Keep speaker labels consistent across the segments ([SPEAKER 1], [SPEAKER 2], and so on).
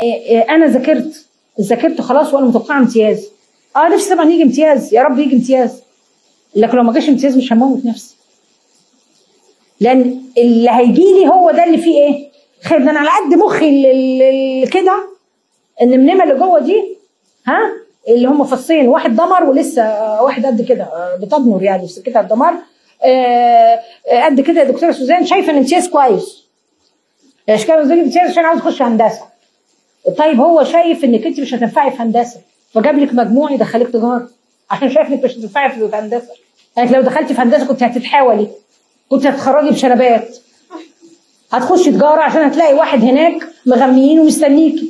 [SPEAKER 1] انا ذاكرت ذاكرت خلاص وانا متوقعه امتياز اه نفسي طبعا يجي امتياز يا رب يجي امتياز لكن لو ما جاش امتياز مش هموت نفسي لان اللي هيجي لي هو ده اللي فيه ايه خير ده انا على قد مخي ال- ال- ال- كده النمنمه اللي جوه دي ها اللي هم فصين واحد دمر ولسه آه، واحد قد كده آه، بتضمر يعني في سكتها الدمار آه، آه، قد كده يا دكتوره سوزان شايفه ان امتياز كويس عشان كده قلت امتياز عشان عاوز اخش هندسه طيب هو شايف انك انت مش هتنفعي في هندسه فجاب لك مجموع يدخلك تجاره عشان شايف انك مش هتنفعي في هندسه يعني لو دخلتي في هندسه كنت هتتحاولي كنت هتخرجي بشنبات هتخشي تجاره عشان هتلاقي واحد هناك مغميين ومستنيكي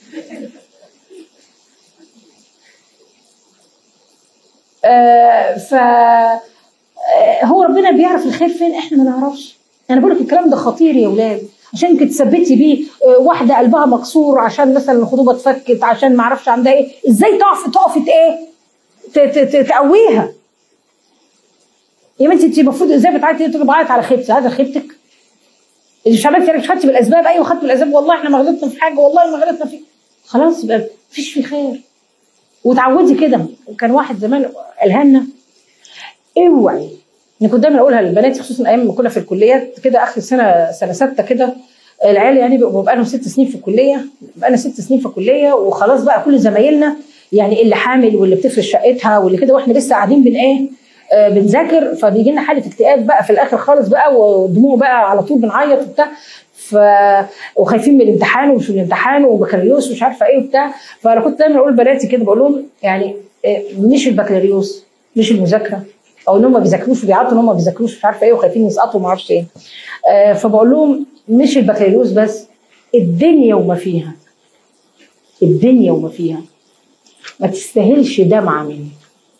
[SPEAKER 1] آه ف آه، هو ربنا بيعرف الخير فين احنا ما نعرفش انا بقول لك الكلام ده خطير يا ولاد عشان يمكن تثبتي بيه آه، واحده قلبها مكسور عشان مثلا الخطوبه اتفكت عشان ما اعرفش عندها ايه ازاي تقف تقفي ايه ت- ت- ت- تقويها يا بنتي انت المفروض ازاي بتعيطي تقولي بعيط على خيبتي هذا خيبتك اللي مش عملتي مش خدتي بالاسباب ايوه خدت بالاسباب والله احنا ما غلطنا في حاجه والله ما غلطنا في خلاص يبقى مفيش في خير وتعودي كده وكان واحد زمان قالها لنا اوعي انا كنت دايما اقولها للبنات خصوصا ايام ما كنا في الكليات كده اخر سنه سنه سته كده العيال يعني بيبقوا بقى لهم ست سنين في الكليه بقى لنا ست سنين في الكليه وخلاص بقى كل زمايلنا يعني اللي حامل واللي بتفرش شقتها واللي كده واحنا لسه قاعدين بن ايه آه بنذاكر فبيجي لنا حاله اكتئاب بقى في الاخر خالص بقى ودموع بقى على طول بنعيط وبتاع ف وخايفين من الامتحان ومش من الامتحان وبكالوريوس ومش عارفه ايه وبتاع فانا كنت دايما اقول لبناتي كده بقول لهم يعني آه، مش البكالوريوس مش المذاكره او ان هم ما بيذاكروش وبيعطوا ان هم ما بيذاكروش مش عارفه ايه وخايفين يسقطوا وما اعرفش ايه آه، فبقول لهم مش البكالوريوس بس الدنيا وما فيها الدنيا وما فيها ما تستاهلش دمعه مني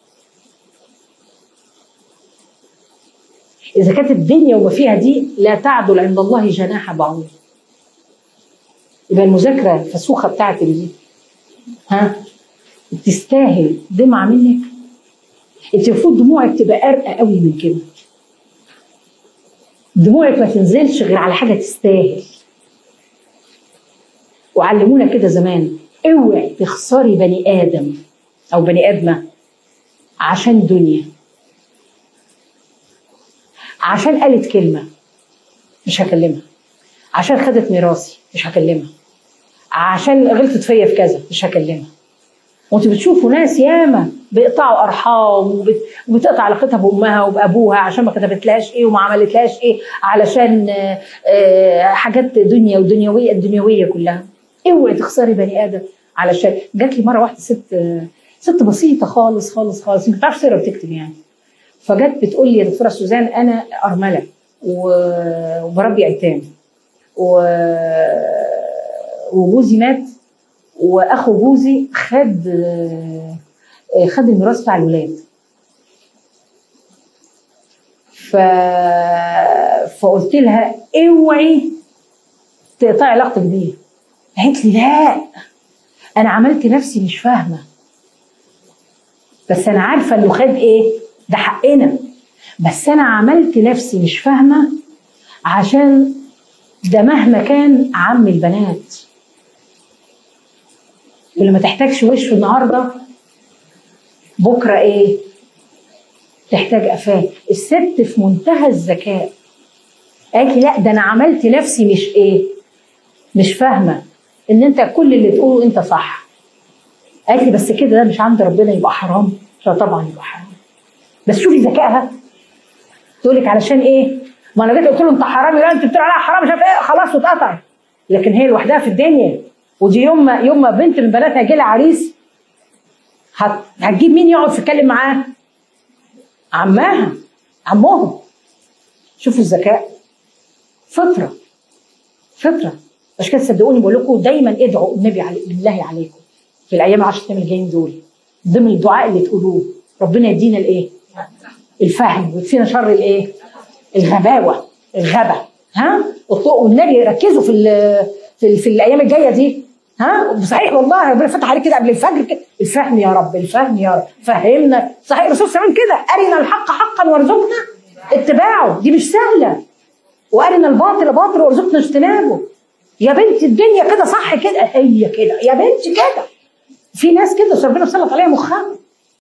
[SPEAKER 1] اذا كانت الدنيا وما فيها دي لا تعدل عند الله جناح بعوض يبقى المذاكره الفسوخه بتاعتك دي ها تستاهل دمعه منك انت المفروض دموعك تبقى ارقى قوي من كده دموعك ما تنزلش غير على حاجه تستاهل وعلمونا كده زمان اوعي تخسري بني ادم او بني ادمه عشان دنيا عشان قالت كلمه مش هكلمها عشان خدت ميراثي مش هكلمها عشان غلطت فيا في كذا مش هكلمها وانتوا بتشوفوا ناس ياما بيقطعوا ارحام وبت- وبتقطع علاقتها بامها وبابوها عشان ما كتبتلهاش ايه وما عملتلهاش ايه علشان آه، آه، حاجات دنيا ودنيويه الدنيويه كلها اوعي تخسري بني ادم علشان جات لي مره واحده ست آه، ست بسيطه خالص خالص خالص ما بتعرفش تقرا وتكتب يعني فجت بتقول لي يا دكتوره سوزان انا ارمله و- وبربي ايتام و- وجوزي مات واخو جوزي خد آه، خد الميراث بتاع الولاد ف فقلت لها اوعي تقطعي علاقتك بيه قالت لي لا انا عملت نفسي مش فاهمه بس انا عارفه انه خد ايه ده حقنا بس انا عملت نفسي مش فاهمه عشان ده مهما كان عم البنات واللي ما تحتاجش وش النهارده بكره ايه تحتاج قفاه الست في منتهى الذكاء قالت لي لا ده انا عملت نفسي مش ايه مش فاهمه ان انت كل اللي تقوله انت صح قالت لي بس كده ده مش عند ربنا يبقى حرام لا طبعا يبقى حرام بس شوفي ذكائها تقول لك علشان ايه ما انا جيت قلت له انت حرامي لا انت بتقول عليها حرام مش عارف ايه خلاص واتقطع لكن هي لوحدها في الدنيا ودي يوم ما يوم ما بنت من بناتها يجي لها عريس هت... هتجيب مين يقعد يتكلم معاه؟ عماها عمهم شوفوا الذكاء فطره فطره عشان كده صدقوني بقول لكم دايما ادعوا النبي علي... بالله عليكم في الايام العشر ايام اللي جايين دول ضمن الدعاء اللي تقولوه ربنا يدينا الايه؟ الفهم ويكفينا شر الايه؟ الغباوه الغبا ها؟ اطلقوا والنبي ركزوا في ال في, ال في الايام الجايه دي ها؟ صحيح والله ربنا فتح عليك كده قبل الفجر كده الفهم يا رب الفهم يا رب فهمنا صحيح الرسول صلى الله عليه وسلم كده ارنا الحق حقا وارزقنا اتباعه دي مش سهله وارنا الباطل باطل وارزقنا اجتنابه يا بنت الدنيا كده صح كده هي كده يا بنت كده في ناس كده ربنا سلط عليها مخها